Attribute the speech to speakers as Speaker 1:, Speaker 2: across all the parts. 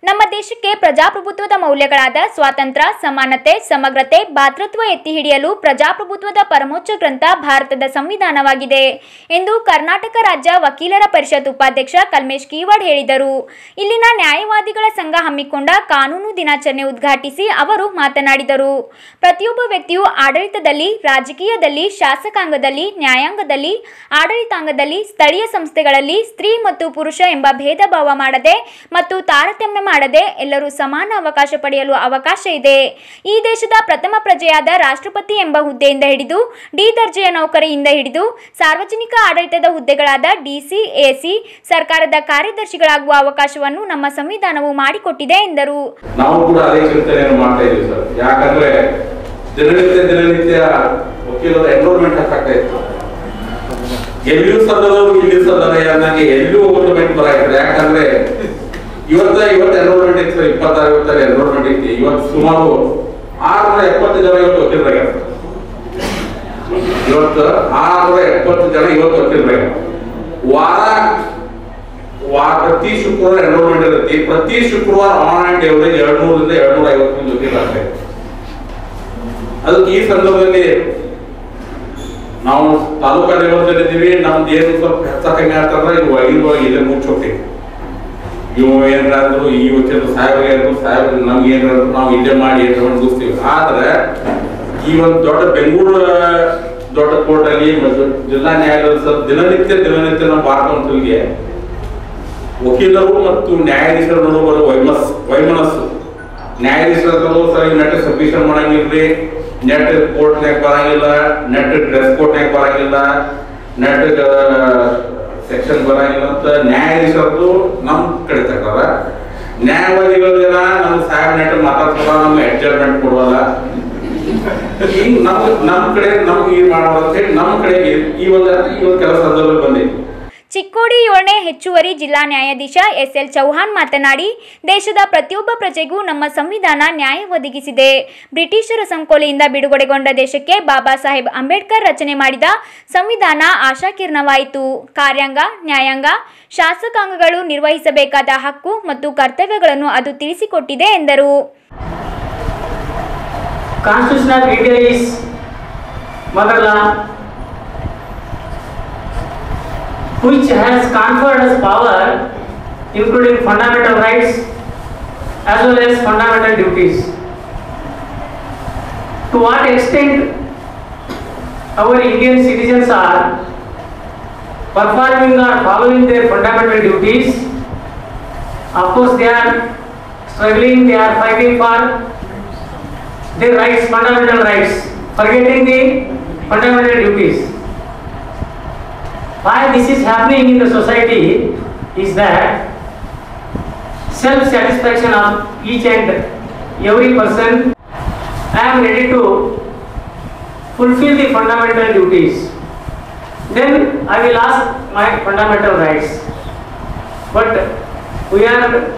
Speaker 1: ನಮ್ಮ ದೇಶಕ್ಕೆ ಪ್ರಜಾಪ್ರಭುತ್ವದ ಮೌಲ್ಯಗಳಾದ ಸ್ವಾತಂತ್ರ್ಯ ಸಮಾನತೆ ಸಮಗ್ರತೆ ಭಾತೃತ್ವ ಎತ್ತಿ ಹಿಡಿಯಲು ಪ್ರಜಾಪ್ರಭುತ್ವದ ಪರಮೋಚ್ಚ ಗ್ರಂಥ ಭಾರತದ ಸಂವಿಧಾನವಾಗಿದೆ ಎಂದು ಕರ್ನಾಟಕ ರಾಜ್ಯ ವಕೀಲರ ಪರಿಷತ್ ಉಪಾಧ್ಯಕ್ಷ ಕಲ್ಮೇಶ್ ಕೀವಾಡ್ ಹೇಳಿದರು ಇಲ್ಲಿನ ನ್ಯಾಯವಾದಿಗಳ ಸಂಘ ಹಮ್ಮಿಕೊಂಡ ಕಾನೂನು ದಿನಾಚರಣೆ ಉದ್ಘಾಟಿಸಿ ಅವರು ಮಾತನಾಡಿದರು ಪ್ರತಿಯೊಬ್ಬ ವ್ಯಕ್ತಿಯು ಆಡಳಿತದಲ್ಲಿ ರಾಜಕೀಯದಲ್ಲಿ ಶಾಸಕಾಂಗದಲ್ಲಿ ನ್ಯಾಯಾಂಗದಲ್ಲಿ ಆಡಳಿತಾಂಗದಲ್ಲಿ ಸ್ಥಳೀಯ ಸಂಸ್ಥೆಗಳಲ್ಲಿ ಸ್ತ್ರೀ ಮತ್ತು ಪುರುಷ ಎಂಬ ಭೇದ ಭಾವ ಮಾಡದೆ ಮತ್ತು ತಾರತಮ್ಯ ಮಾಡದೆ ಎಲ್ಲರೂ ಸಮಾನ ಅವಕಾಶ ಪಡೆಯಲು ಅವಕಾಶ ಇದೆ ಈ ದೇಶದ ಪ್ರಥಮ ಪ್ರಜೆಯಾದ ರಾಷ್ಟ್ರಪತಿ ಎಂಬ ಹುದ್ದೆಯಿಂದ ಹಿಡಿದು ಡಿ ದರ್ಜೆಯ ನೌಕರಿಯಿಂದ ಹಿಡಿದು ಸಾರ್ವಜನಿಕ ಆಡಳಿತದ ಹುದ್ದೆಗಳಾದ ಡಿಸಿ ಎಸಿ ಸರ್ಕಾರದ ಕಾರ್ಯದರ್ಶಿಗಳಾಗುವ ಅವಕಾಶವನ್ನು ನಮ್ಮ ಸಂವಿಧಾನವು ಮಾಡಿಕೊಟ್ಟಿದೆ ಎಂದರು
Speaker 2: ನಾವು ಕೂಡ ಅದೇ ಚಿಂತನೆಯನ್ನು ಮಾಡ್ತಾ ಇದೀವಿ ಸರ್ ಯಾಕಂದ್ರೆ ದಿನನಿತ್ಯ ದಿನನಿತ್ಯ ವಕೀಲರ ಎನ್ರೋಲ್ಮೆಂಟ್ ಆಗ್ತಾ ಇತ್ತು ಎಲ್ಲಿಯೂ ಸದನವರು ಇಲ್ಲಿ ಸದನ ಅನ್ನಂಗೆ ಎಲ್ಲಿಯೂ ಎನ್ರೋಲ್ಮೆಂಟ್ ಬರಾಗಿದೆ ಯಾಕಂದ್ರೆ ಇವತ್ತ ಇವತ್ತು ಎನ್ರೋಲ್ಮೆಂಟ್ ಇತ್ತು ಸರ್ ಇಪ್ಪತ್ತಾರು ಇವತ್ತರ ಎನ್ರೋಲ್ಮೆಂಟ್ ಇತ್ತು ಇವತ್ತು ಸುಮಾರು ಆರ್ನೂರ ಎಪ್ಪತ್ತು ಜನ ಇವತ್ತು ವಕೀಲರಾಗ್ಯಾರ ಇವತ್ತು ಆರ್ನೂರ ಎಪ್ಪತ್ತು ಜನ ಇವತ್ತು ವಕೀಲರಾಗ್ಯಾರ ವಾರ ವಾರ ಪ್ರತಿ ಶುಕ್ರವಾರ ಎನ್ರೋಲ್ಮೆಂಟ್ ಇರುತ್ತೆ ಪ್ರತಿ ಶುಕ್ರವಾರ ಆನ್ ಅಂಡ್ ಎವರೇಜ್ ಎರಡ್ನೂರಿಂದ ಎರಡ್ನೂರ ಐವತ್ತು ಮಂದಿ ವಕೀಲರಾಗ್ತಾರೆ ಅದಕ್ಕೆ ಈ ಸಂದರ್ಭದಲ್ಲಿ ನಾವು ತಾಲೂಕಾ ಲೆವೆಲ್ ಇದ್ದೀವಿ ನಮ್ದು ಏನು ಸ್ವಲ್ಪ ಹೆಚ್ಚ ಕಮ್ಮಿ ಆಗ್ತಂದ್ರೆ ಇದು ಒಳಗಿನ ಇಲ್ಲೇ ಮುಚ್ಚೋಗ್ತೀವಿ ಇವ ಏನಾದ್ರು ಈ ವಕೀಲರು ಸಾಹೇಬ್ರ ಏನಾದ್ರು ಸಾಹೇಬ್ರ ನಮ್ಗೆ ಏನಾದ್ರು ನಾವು ಇಲ್ಲೇ ಮಾಡಿ ಏನಾದ್ರು ಮುಗಿಸ್ತೀವಿ ಆದ್ರೆ ಈ ಒಂದು ದೊಡ್ಡ ಬೆಂಗಳೂರು ದೊಡ್ಡ ಕೋರ್ಟ್ ಅಲ್ಲಿ ಮತ್ತು ಜಿಲ್ಲಾ ನ್ಯಾಯಾಲಯದ ಸ್ವಲ್ಪ ದಿನನಿತ್ಯ ದಿನನಿತ್ಯ ನಮ್ಮ ಭಾರತ ಕೌನ್ಸಿಲ್ಗೆ ವಕೀಲರು ಮತ್ತು ನ್ಯಾಯಾಧೀಶರ ನಡುವೆ ಬರೋ ವೈಮಸ್ ವೈಮನಸ್ಸು ನ್ಯಾಯಾಧೀಶರು ಸರಿ ನೆಟ್ ಸಬ್ಮಿಷನ್ ಮಾಡಂಗಿಲ್ರಿ ನೆಟ್ ಕೋರ್ಟ್ನ್ಯಾಗ ಬರಂಗಿಲ್ಲ ನೆಟ್ ಡ್ರೆಸ್ ಕೋರ್ಟ್ನ್ಯಾಗ ಬರಂಗಿಲ್ಲ ನೆಟ್ ಸೆಕ್ಷನ್ ಬರಂಗಿಲ್ಲ ಅಂತ ನ್ಯಾಯಾಧೀಶರದ್ದು ನಮ್ ಕಡೆ ತರ್ತಾರ ನ್ಯಾಯವಾದಿಗಳೇನ ನಮ್ ಸಾಹೇಬ್ ನೆಟ್ ಮಾತಾಡ್ತಾರ ನಮ್ ಅಡ್ಜಸ್ಟ್ಮೆಂಟ್ ಕೊಡುವಲ್ಲ ಹಿಂಗ್ ನಮ್ ನಮ್ ಕಡೆ ನಮ್ಗೆ ಏನ್ ಮಾಡೋದು ಅಂತ ಹೇಳಿ ನಮ್ ಕಡೆಗೆ ಈ ಒಂದು ಈ ಒಂದು ಕೆಲಸ ಸಂದರ್ಭ ಬಂದಿದೆ
Speaker 1: ಚಿಕ್ಕೋಡಿ ಏಳನೇ ಹೆಚ್ಚುವರಿ ಜಿಲ್ಲಾ ನ್ಯಾಯಾಧೀಶ ಎಸ್ ಎಲ್ ಚೌಹಾಣ್ ಮಾತನಾಡಿ ದೇಶದ ಪ್ರತಿಯೊಬ್ಬ ಪ್ರಜೆಗೂ ನಮ್ಮ ಸಂವಿಧಾನ ನ್ಯಾಯ ಒದಗಿಸಿದೆ ಬ್ರಿಟಿಷರ ಸಂಕೋಲೆಯಿಂದ ಬಿಡುಗಡೆಗೊಂಡ ದೇಶಕ್ಕೆ ಬಾಬಾ ಸಾಹೇಬ್ ಅಂಬೇಡ್ಕರ್ ರಚನೆ ಮಾಡಿದ ಸಂವಿಧಾನ ಆಶಾಕಿರಣವಾಯಿತು ಕಾರ್ಯಾಂಗ ನ್ಯಾಯಾಂಗ ಶಾಸಕಾಂಗಗಳು ನಿರ್ವಹಿಸಬೇಕಾದ ಹಕ್ಕು ಮತ್ತು ಕರ್ತವ್ಯಗಳನ್ನು ಅದು ತಿಳಿಸಿಕೊಟ್ಟಿದೆ ಎಂದರು
Speaker 3: Constitution of India is mother law which has conferred us power including fundamental rights as well as fundamental duties. To what extent our Indian citizens are performing or following their fundamental duties, of course they are struggling, they are fighting for their rights, fundamental rights, forgetting the fundamental duties. Why this is happening in the society is that self-satisfaction of each and every person. I am ready to fulfill the fundamental duties. Then I will ask my fundamental rights. But we are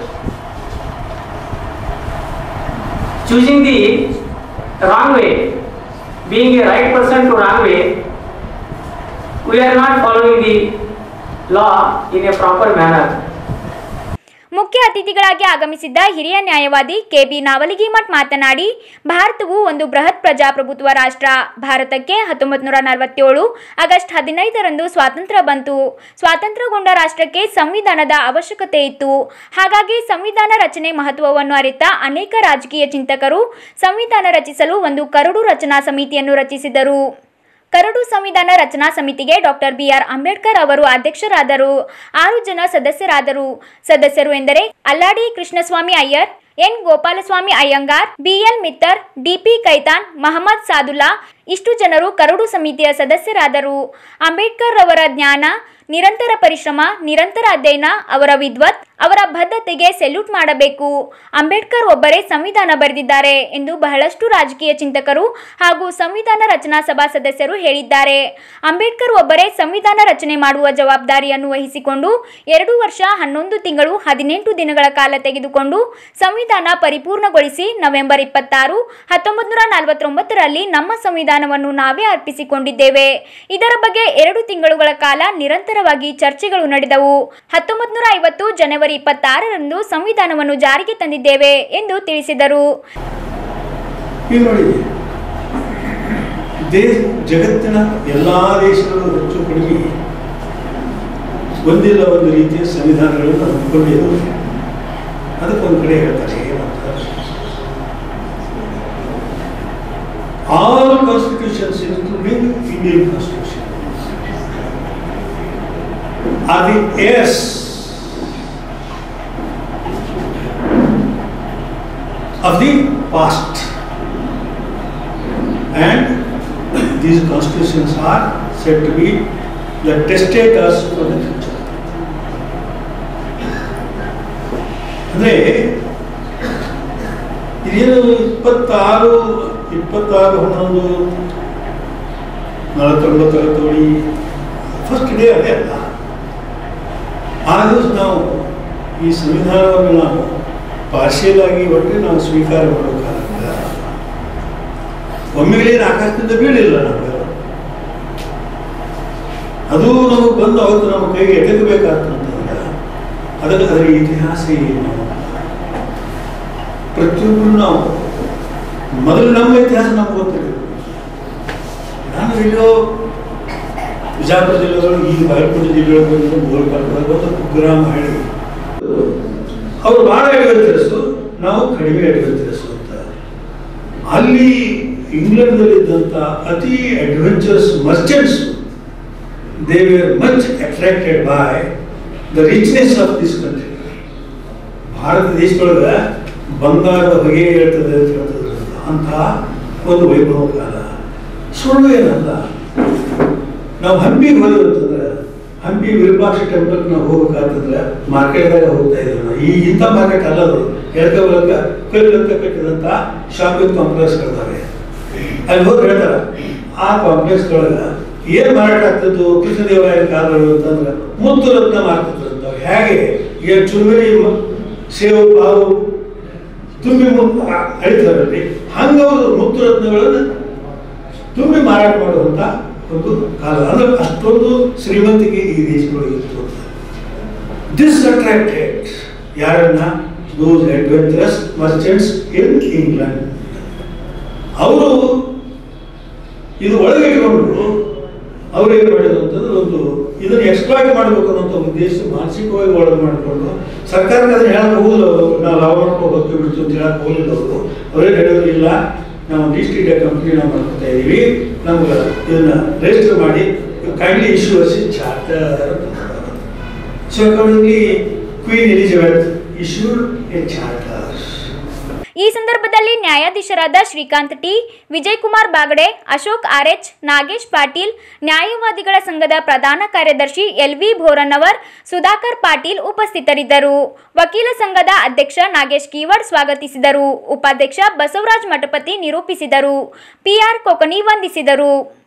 Speaker 3: choosing the wrong way, being a right person to wrong way, we are not following the law in a proper manner.
Speaker 1: ಮುಖ್ಯ ಅತಿಥಿಗಳಾಗಿ ಆಗಮಿಸಿದ್ದ ಹಿರಿಯ ನ್ಯಾಯವಾದಿ KB ನಾವಲಗಿಮಠ್ ಮಾತನಾಡಿ ಭಾರತವು ಒಂದು ಬೃಹತ್ ಪ್ರಜಾಪ್ರಭುತ್ವ ರಾಷ್ಟ್ರ ಭಾರತಕ್ಕೆ ಹತ್ತೊಂಬತ್ತು ನೂರ ನಲವತ್ತೇಳು ಆಗಸ್ಟ್ ಹದಿನೈದರಂದು ಸ್ವಾತಂತ್ರ್ಯ ಬಂತು ಸ್ವಾತಂತ್ರ್ಯಗೊಂಡ ರಾಷ್ಟ್ರಕ್ಕೆ ಸಂವಿಧಾನದ ಅವಶ್ಯಕತೆ ಇತ್ತು ಹಾಗಾಗಿ ಸಂವಿಧಾನ ರಚನೆ ಮಹತ್ವವನ್ನು ಅರಿತ ಅನೇಕ ರಾಜಕೀಯ ಚಿಂತಕರು ಸಂವಿಧಾನ ರಚಿಸಲು ಒಂದು ಕರಡು ರಚನಾ ಸಮಿತಿಯನ್ನು ರಚಿಸಿದರು ಕರಡು ಸಂವಿಧಾನ ರಚನಾ ಸಮಿತಿಗೆ ಡಾಕ್ಟರ್ ಬಿಆರ್ ಅಂಬೇಡ್ಕರ್ ಅವರು ಅಧ್ಯಕ್ಷರಾದರು ಆರು ಜನ ಸದಸ್ಯರಾದರು ಸದಸ್ಯರು ಎಂದರೆ ಅಲ್ಲಾಡಿ ಕೃಷ್ಣಸ್ವಾಮಿ ಅಯ್ಯರ್ ಎನ್ ಗೋಪಾಲಸ್ವಾಮಿ ಅಯ್ಯಂಗಾರ್ ಬಿಎಲ್ ಮಿತ್ತರ್ ಡಿಪಿ ಕೈತಾನ್ ಮಹಮ್ಮದ್ ಸಾದುಲ್ಲಾ ಇಷ್ಟು ಜನರು ಕರಡು ಸಮಿತಿಯ ಸದಸ್ಯರಾದರು ಅಂಬೇಡ್ಕರ್ ಅವರ ಜ್ಞಾನ ನಿರಂತರ ಪರಿಶ್ರಮ ನಿರಂತರ ಅಧ್ಯಯನ ಅವರ ವಿದ್ವತ್ ಅವರ ಬದ್ಧತೆಗೆ ಸೆಲ್ಯೂಟ್ ಮಾಡಬೇಕು ಅಂಬೇಡ್ಕರ್ ಒಬ್ಬರೇ ಸಂವಿಧಾನ ಬರೆದಿದ್ದಾರೆ ಎಂದು ಬಹಳಷ್ಟು ರಾಜಕೀಯ ಚಿಂತಕರು ಹಾಗೂ ಸಂವಿಧಾನ ರಚನಾ ಸಭಾ ಸದಸ್ಯರು ಹೇಳಿದ್ದಾರೆ ಅಂಬೇಡ್ಕರ್ ಒಬ್ಬರೇ ಸಂವಿಧಾನ ರಚನೆ ಮಾಡುವ ಜವಾಬ್ದಾರಿಯನ್ನು ವಹಿಸಿಕೊಂಡು ಎರಡು ವರ್ಷ ಹನ್ನೊಂದು ತಿಂಗಳು ಹದಿನೆಂಟು ದಿನಗಳ ಕಾಲ ತೆಗೆದುಕೊಂಡು ಸಂವಿಧಾನ ಪರಿಪೂರ್ಣಗೊಳಿಸಿ ನವೆಂಬರ್ ಇಪ್ಪತ್ತಾರು ಹತ್ತೊಂಬತ್ತು ನೂರ ನಲವತ್ತೊಂಬತ್ತರಲ್ಲಿ ನಮ್ಮ ಸಂವಿಧಾನವನ್ನು ನಾವೇ ಅರ್ಪಿಸಿಕೊಂಡಿದ್ದೇವೆ ಇದರ ಬಗ್ಗೆ ಎರಡು ತಿಂಗಳುಗಳ ಕಾಲ ನಿರಂತರ ನಿರಂತರವಾಗಿ ಚರ್ಚೆಗಳು ನಡೆದವು ಹತ್ತೊಂಬತ್ತು ನೂರ ಐವತ್ತು ಜನವರಿ ಇಪ್ಪತ್ತಾರರಂದು ಸಂವಿಧಾನವನ್ನು ಜಾರಿಗೆ ತಂದಿದ್ದೇವೆ ಎಂದು ತಿಳಿಸಿದರು
Speaker 4: ಈಗ ನೋಡಿ ದೇಶ ಜಗತ್ತಿನ ಎಲ್ಲ ದೇಶಗಳು ಹೆಚ್ಚು ಕಡಿಮೆ ಒಂದಿಲ್ಲ ಒಂದು ರೀತಿಯ ಸಂವಿಧಾನಗಳನ್ನು ಹಮ್ಮಿಕೊಂಡಿದ್ದವು ಅದಕ್ಕೊಂದು ಕಡೆ ಹೇಳ್ತಾರೆ ಏನಂತ all constitutions including Indian constitution are the ಎಸ್ of the past. And these constitutions are said to be the testators for the future. ಅಂದರೆ ಇದೇನು ಇಪ್ಪತ್ತಾರು ಇಪ್ಪತ್ತಾರು ಹನ್ನೊಂದು ನಲವತ್ತೊಂಬತ್ತರ ತೋಳಿ ಫಸ್ಟ್ ಡೇ ಅದೇ ಅಲ್ಲ ಆ ದಿವಸ ನಾವು ಈ ಸಂವಿಧಾನವನ್ನು ನಾವು ಪಾರ್ಷಿಯಲ್ ಆಗಿ ಒಟ್ಟು ನಾವು ಸ್ವೀಕಾರ ಮಾಡಬೇಕಾಗಿಲ್ಲ ಒಮ್ಮೆಗಳೇನು ಆಕಾಶದಿಂದ ಬೀಳಿಲ್ಲ ನಮಗೆ ಅದು ನಮಗೆ ಬಂದು ಅವತ್ತು ನಮ್ಮ ಕೈಗೆ ಎಟಕಬೇಕಾಗ್ತಂತಂದ್ರೆ ಅದಕ್ಕೆ ಅದರ ಇತಿಹಾಸ ಏನು ಪ್ರತಿಯೊಬ್ಬರು ನಾವು ಮೊದಲು ನಮ್ಮ ಇತಿಹಾಸ ನಮ್ಗೆ ಗೊತ್ತಿಲ್ಲ ನಾನು ಎಲ್ಲೋ ಬಿಜಾಪುರ ಜಿಲ್ಲೆಗಳು ಈ ಬಾಗಲಕೋಟೆ ಜಿಲ್ಲೆಗಳು ಗೋಲ್ಪಾಲ್ದಾಗ ಒಂದು ಕುಗ್ರಾಮ ಹೇಳಿ ಅವರು ಬಹಳ ಅಡ್ವೆಂಚರಸ್ಸು ನಾವು ಕಡಿಮೆ ಅಡ್ವೆಂಚರಸ್ಸು ಅಂತ ಅಲ್ಲಿ ಇಂಗ್ಲೆಂಡ್ನಲ್ಲಿದ್ದಂಥ ಅತಿ adventurous merchants they were much attracted by the richness of this country Bharat ದೇಶದೊಳಗೆ ಬಂಗಾರದ ಹೊಗೆ ಹೇಳ್ತದೆ ಅಂತ ಹೇಳ್ತದೆ ಅಂಥ ಒಂದು ವೈಭವ ಕಾಲ ಸುಳ್ಳು ಏನಲ್ಲ ನಾವು ಹಂಪಿಗೆ ಹೋದೆವು ಅಂತಂದ್ರೆ ಹಂಪಿ ವಿರೂಪಾಕ್ಷ ಟೆಂಪಲ್ ನಾವು ಹೋಗ್ಬೇಕಾತಂದ್ರೆ ಮಾರ್ಕೆಟ್ದಾಗ ಹೋಗ್ತಾ ಇದ್ದೀವಿ ನಾವು ಈ ಇಂಥ ಮಾರ್ಕೆಟ್ ಅಲ್ಲ ಅದು ಎಳ್ಕ ಬಳಕ ಕಲ್ಲಂತ ಕಟ್ಟಿದಂಥ ಶಾಪಿಂಗ್ ಕಾಂಪ್ಲೆಕ್ಸ್ಗಳಿದ್ದಾವೆ ಅಲ್ಲಿ ಹೋಗಿ ಹೇಳ್ತಾರೆ ಆ ಕಾಂಪ್ಲೆಕ್ಸ್ದೊಳಗೆ ಏನು ಮಾರಾಟ ಆಗ್ತದ್ದು ಕೃಷ್ಣದೇವರಾಯ ಕಾಲಗಳು ಅಂತಂದ್ರೆ ಮುತ್ತು ರತ್ನ ಮಾರ್ತಿದ್ರು ಹೇಗೆ ಈಗ ಚುರುಮರಿ ಮ- ಸೇವು ಪಾವು ತುಂಬಿ ಮುತ್ತು ಅಳಿತಾರಲ್ಲಿ ಹಂಗವರು ಮುತ್ತು ರತ್ನಗಳನ್ನು ತುಂಬಿ ಮಾರಾಟ ಮಾಡುವಂತ ಒಂದು ಕಾಲ ಅಂದ್ರೆ ಅಷ್ಟೊಂದು ಶ್ರೀಮಂತಿಕೆ ಈ ದೇಶದೊಳಗೆ ಇತ್ತು ದಿಸ್ ಅಟ್ರಾಕ್ಟೆಡ್ ಯಾರನ್ನ those adventurous merchants in England ಅವರು ಇದು ಒಳಗೆ ಇಟ್ಕೊಂಡು ಅವ್ರು ಏನು ಮಾಡಿದ್ರು ಅಂತಂದ್ರೆ ಒಂದು ಇದನ್ನ ಎಕ್ಸ್ಪ್ಲಾಯ್ಟ್ ಮಾಡಬೇಕು ಅನ್ನೋ ಉದ್ದೇಶ ಮಾನಸಿಕವಾಗಿ ಒಳಗೆ ಮಾಡಿಕೊಂಡು ಸರ್ಕಾರಕ್ಕೆ ಅದನ್ನ ಹೇಳಕ್ ಹೋಗುದಿಲ್ಲ ಅವರು ನಾವು ಲಾಭ ಮಾಡ್ಕೊಂಡು ಹೋಗ್ತೀವಿ ಬಿಡ್ತು ಅಂತ ಹೇಳಕ್ ಹೋಗಲಿಲ್ಲ ಅವರು ಅವರೇನು ಹೇಳಿದ್ರು ಇಲ್ಲ ನಾವು ಒಂದು ಈಸ್ಟ್ ಇಂಡಿಯಾ ಕಂಪ್ನಿ ನಾವು ಮಾಡ್ಕೊತಾ ಇದೀವಿ ನಮ್ಗೆ ಇದನ್ನ ರಿಜಿಸ್ಟರ್ ಮಾಡಿ kindly issue us charter so accordingly Queen Elizabeth issued a charter
Speaker 1: ಈ ಸಂದರ್ಭದಲ್ಲಿ ನ್ಯಾಯಾಧೀಶರಾದ ಶ್ರೀಕಾಂತ್ ಟಿ ವಿಜಯಕುಮಾರ್ ಬಾಗಡೆ ಅಶೋಕ್ ಆರ್ಎಚ್ ನಾಗೇಶ್ ಪಾಟೀಲ್ ನ್ಯಾಯವಾದಿಗಳ ಸಂಘದ ಪ್ರಧಾನ ಕಾರ್ಯದರ್ಶಿ ಎಲ್ವಿ ಭೋರನ್ನವರ್ ಸುಧಾಕರ್ ಪಾಟೀಲ್ ಉಪಸ್ಥಿತರಿದ್ದರು ವಕೀಲ ಸಂಘದ ಅಧ್ಯಕ್ಷ ನಾಗೇಶ್ ಕೀವಡ್ ಸ್ವಾಗತಿಸಿದರು ಉಪಾಧ್ಯಕ್ಷ ಬಸವರಾಜ್ ಮಠಪತಿ ನಿರೂಪಿಸಿದರು ಪಿಆರ್ ಕೊಕನಿ ವಂದಿಸಿದರು